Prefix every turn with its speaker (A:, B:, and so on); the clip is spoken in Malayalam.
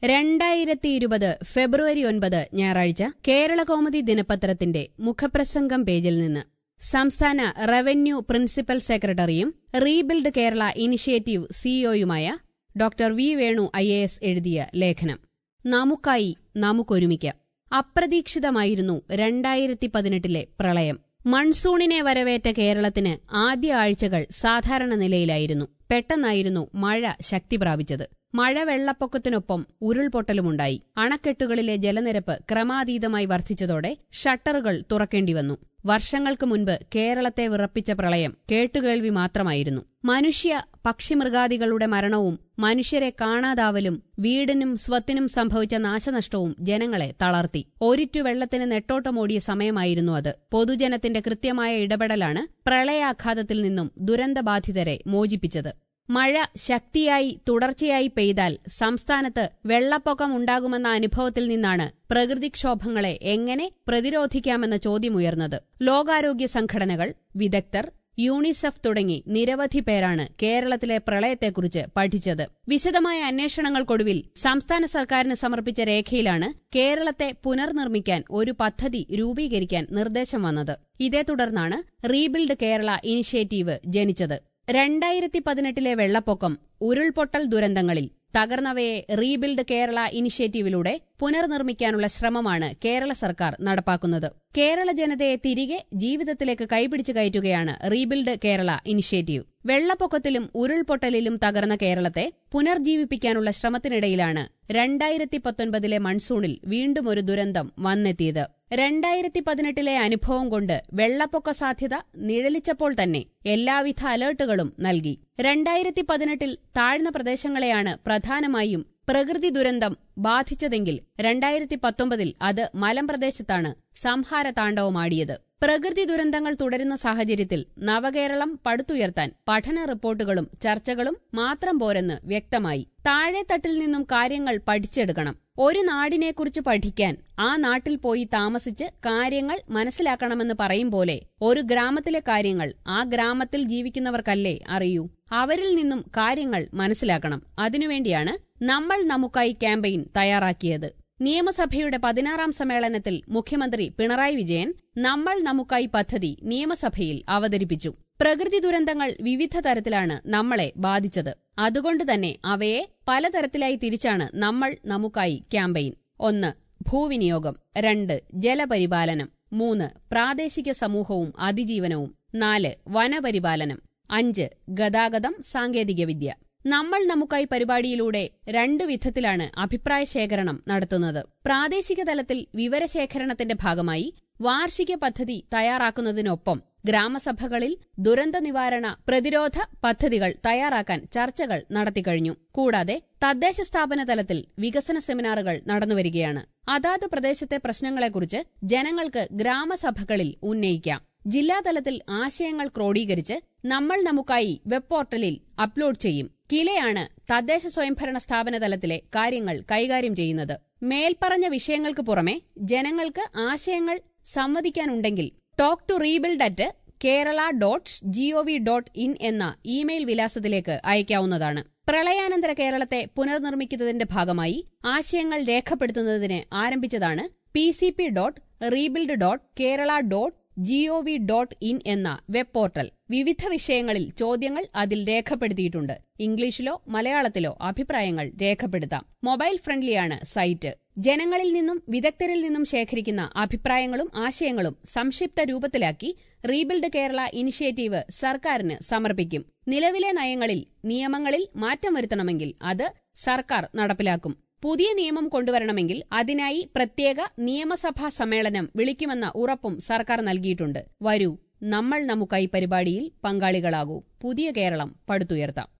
A: രണ്ടായിരത്തി ഇരുപത് ഫെബ്രുവരി ഒൻപത് ഞായറാഴ്ച കേരള കൗമുദി ദിനപത്രത്തിന്റെ മുഖപ്രസംഗം പേജിൽ നിന്ന് സംസ്ഥാന റവന്യൂ പ്രിൻസിപ്പൽ സെക്രട്ടറിയും റീബിൽഡ് കേരള ഇനിഷ്യേറ്റീവ് സിഇഒയുമായ doctor V Venu I A S എഴുതിയ ലേഖനം നമുക്കായി നമുക്കൊരുമിക്കാം അപ്രതീക്ഷിതമായിരുന്നു രണ്ടായിരത്തി പതിനെട്ടിലെ പ്രളയം മൺസൂണിനെ വരവേറ്റ കേരളത്തിന് ആദ്യ ആഴ്ചകൾ സാധാരണ നിലയിലായിരുന്നു പെട്ടെന്നായിരുന്നു മഴ ശക്തി പ്രാപിച്ചത് മഴ വെള്ളപ്പൊക്കത്തിനൊപ്പം ഉരുൾപൊട്ടലുമുണ്ടായി അണക്കെട്ടുകളിലെ ജലനിരപ്പ് ക്രമാതീതമായി വർദ്ധിച്ചതോടെ ഷട്ടറുകൾ തുറക്കേണ്ടി വന്നു വർഷങ്ങൾക്ക് മുൻപ് കേരളത്തെ വിറപ്പിച്ച പ്രളയം കേട്ടുകേൾവി മാത്രമായിരുന്നു മനുഷ്യ പക്ഷിമൃഗാദികളുടെ മരണവും മനുഷ്യരെ കാണാതാവലും വീടിനും സ്വത്തിനും സംഭവിച്ച നാശനഷ്ടവും ജനങ്ങളെ തളർത്തി ഒരിറ്റു വെള്ളത്തിന് നെട്ടോട്ടമോടിയ സമയമായിരുന്നു അത് പൊതുജനത്തിന്റെ കൃത്യമായ ഇടപെടലാണ് പ്രളയാഘാതത്തിൽ നിന്നും ദുരന്തബാധിതരെ മോചിപ്പിച്ചത് മഴ ശക്തിയായി തുടർച്ചയായി പെയ്താൽ സംസ്ഥാനത്ത് വെള്ളപ്പൊക്കം ഉണ്ടാകുമെന്ന അനുഭവത്തിൽ നിന്നാണ് പ്രകൃതിക്ഷോഭങ്ങളെ എങ്ങനെ പ്രതിരോധിക്കാമെന്ന ചോദ്യമുയർന്നത് ലോകാരോഗ്യ സംഘടനകൾ വിദഗ്ധർ യൂണിസെഫ് തുടങ്ങി നിരവധി പേരാണ് കേരളത്തിലെ പ്രളയത്തെക്കുറിച്ച് പഠിച്ചത് വിശദമായ അന്വേഷണങ്ങൾക്കൊടുവിൽ സംസ്ഥാന സർക്കാരിന് സമർപ്പിച്ച രേഖയിലാണ് കേരളത്തെ പുനർനിർമ്മിക്കാൻ ഒരു പദ്ധതി രൂപീകരിക്കാൻ നിർദ്ദേശം വന്നത് ഇതേ തുടർന്നാണ് റീബിൽഡ് കേരള ഇനിഷ്യേറ്റീവ് ജനിച്ചത് രണ്ടായിരത്തി പതിനെട്ടിലെ വെള്ളപ്പൊക്കം ഉരുൾപൊട്ടൽ ദുരന്തങ്ങളിൽ തകർന്നവയെ റീബിൽഡ് കേരള ഇനിഷ്യേറ്റീവിലൂടെ പുനർനിർമ്മിക്കാനുള്ള ശ്രമമാണ് കേരള സർക്കാർ നടപ്പാക്കുന്നത് കേരള ജനതയെ തിരികെ ജീവിതത്തിലേക്ക് കൈപിടിച്ചു കയറ്റുകയാണ് റീബിൽഡ് കേരള ഇനിഷ്യേറ്റീവ് വെള്ളപ്പൊക്കത്തിലും ഉരുൾപൊട്ടലിലും തകർന്ന കേരളത്തെ പുനർജീവിപ്പിക്കാനുള്ള ശ്രമത്തിനിടയിലാണ് രണ്ടായിരത്തി പത്തൊൻപതിലെ മൺസൂണിൽ വീണ്ടും ഒരു ദുരന്തം വന്നെത്തിയത് രണ്ടായിരത്തി പതിനെട്ടിലെ അനുഭവം കൊണ്ട് വെള്ളപ്പൊക്ക സാധ്യത നിഴലിച്ചപ്പോൾ തന്നെ എല്ലാവിധ അലേർട്ടുകളും നൽകി രണ്ടായിരത്തി പതിനെട്ടിൽ താഴ്ന്ന പ്രദേശങ്ങളെയാണ് പ്രധാനമായും പ്രകൃതി ദുരന്തം ബാധിച്ചതെങ്കിൽ രണ്ടായിരത്തി പത്തൊമ്പതിൽ അത് മലമ്പ്രദേശത്താണ് സംഹാര താണ്ഡവമാടിയത് പ്രകൃതി ദുരന്തങ്ങൾ തുടരുന്ന സാഹചര്യത്തിൽ നവകേരളം പടുത്തുയർത്താൻ പഠന റിപ്പോർട്ടുകളും ചർച്ചകളും മാത്രം പോരെന്ന് വ്യക്തമായി താഴെത്തട്ടിൽ നിന്നും കാര്യങ്ങൾ പഠിച്ചെടുക്കണം ഒരു നാടിനെക്കുറിച്ച് പഠിക്കാൻ ആ നാട്ടിൽ പോയി താമസിച്ച് കാര്യങ്ങൾ മനസ്സിലാക്കണമെന്ന് പറയും പോലെ ഒരു ഗ്രാമത്തിലെ കാര്യങ്ങൾ ആ ഗ്രാമത്തിൽ ജീവിക്കുന്നവർക്കല്ലേ അറിയൂ അവരിൽ നിന്നും കാര്യങ്ങൾ മനസ്സിലാക്കണം അതിനുവേണ്ടിയാണ് നമ്മൾ നമുക്കായി ക്യാമ്പയിൻ തയ്യാറാക്കിയത് നിയമസഭയുടെ പതിനാറാം സമ്മേളനത്തിൽ മുഖ്യമന്ത്രി പിണറായി വിജയൻ നമ്മൾ നമുക്കായി പദ്ധതി നിയമസഭയിൽ അവതരിപ്പിച്ചു പ്രകൃതി ദുരന്തങ്ങൾ വിവിധ തരത്തിലാണ് നമ്മളെ ബാധിച്ചത് അതുകൊണ്ടുതന്നെ അവയെ പലതരത്തിലായി തിരിച്ചാണ് നമ്മൾ നമുക്കായി ക്യാമ്പയിൻ ഒന്ന് ഭൂവിനിയോഗം രണ്ട് ജലപരിപാലനം മൂന്ന് പ്രാദേശിക സമൂഹവും അതിജീവനവും നാല് വനപരിപാലനം അഞ്ച് ഗതാഗതം സാങ്കേതികവിദ്യ നമ്മൾ നമുക്കായി പരിപാടിയിലൂടെ രണ്ടു വിധത്തിലാണ് അഭിപ്രായ ശേഖരണം നടത്തുന്നത് പ്രാദേശിക തലത്തിൽ വിവരശേഖരണത്തിന്റെ ഭാഗമായി വാർഷിക പദ്ധതി തയ്യാറാക്കുന്നതിനൊപ്പം ഗ്രാമസഭകളിൽ ദുരന്ത നിവാരണ പ്രതിരോധ പദ്ധതികൾ തയ്യാറാക്കാൻ ചർച്ചകൾ നടത്തിക്കഴിഞ്ഞു കൂടാതെ തദ്ദേശ സ്ഥാപന തലത്തിൽ വികസന സെമിനാറുകൾ നടന്നുവരികയാണ് അതാത് പ്രദേശത്തെ പ്രശ്നങ്ങളെക്കുറിച്ച് ജനങ്ങൾക്ക് ഗ്രാമസഭകളിൽ ഉന്നയിക്കാം ജില്ലാതലത്തിൽ ആശയങ്ങൾ ക്രോഡീകരിച്ച് നമ്മൾ നമുക്കായി വെബ് പോർട്ടലിൽ അപ്ലോഡ് ചെയ്യും കിലയാണ് തദ്ദേശ സ്വയംഭരണ സ്ഥാപന തലത്തിലെ കാര്യങ്ങൾ കൈകാര്യം ചെയ്യുന്നത് മേൽപ്പറഞ്ഞ വിഷയങ്ങൾക്ക് പുറമെ ജനങ്ങൾക്ക് ആശയങ്ങൾ സംവദിക്കാനുണ്ടെങ്കിൽ talk to rebuild at Kerala dot GOV dot in എന്ന ഇമെയിൽ വിലാസത്തിലേക്ക് അയക്കാവുന്നതാണ് പ്രളയാനന്തര കേരളത്തെ പുനർനിർമ്മിക്കുന്നതിന്റെ ഭാഗമായി ആശയങ്ങൾ രേഖപ്പെടുത്തുന്നതിന് ആരംഭിച്ചതാണ് P C P dot rebuild dot Kerala dot GOV dot in എന്ന വെബ് പോർട്ടൽ വിവിധ വിഷയങ്ങളിൽ ചോദ്യങ്ങൾ അതിൽ രേഖപ്പെടുത്തിയിട്ടുണ്ട് ഇംഗ്ലീഷിലോ മലയാളത്തിലോ അഭിപ്രായങ്ങൾ രേഖപ്പെടുത്താം മൊബൈൽ ഫ്രണ്ട്ലിയാണ് സൈറ്റ് ജനങ്ങളിൽ നിന്നും വിദഗ്ധരിൽ നിന്നും ശേഖരിക്കുന്ന അഭിപ്രായങ്ങളും ആശയങ്ങളും സംക്ഷിപ്ത രൂപത്തിലാക്കി റീബിൽഡ് കേരള ഇനിഷ്യേറ്റീവ് സർക്കാരിന് സമർപ്പിക്കും നിലവിലെ നയങ്ങളിൽ നിയമങ്ങളിൽ മാറ്റം വരുത്തണമെങ്കിൽ അത് സർക്കാർ നടപ്പിലാക്കും പുതിയ നിയമം കൊണ്ടുവരണമെങ്കിൽ അതിനായി പ്രത്യേക നിയമസഭാ സമ്മേളനം വിളിക്കുമെന്ന ഉറപ്പും സർക്കാർ നൽകിയിട്ടുണ്ട് വരൂ നമ്മൾ നമുക്കായി പരിപാടിയിൽ പങ്കാളികളാകൂ പുതിയ കേരളം പടുത്തുയർത്താം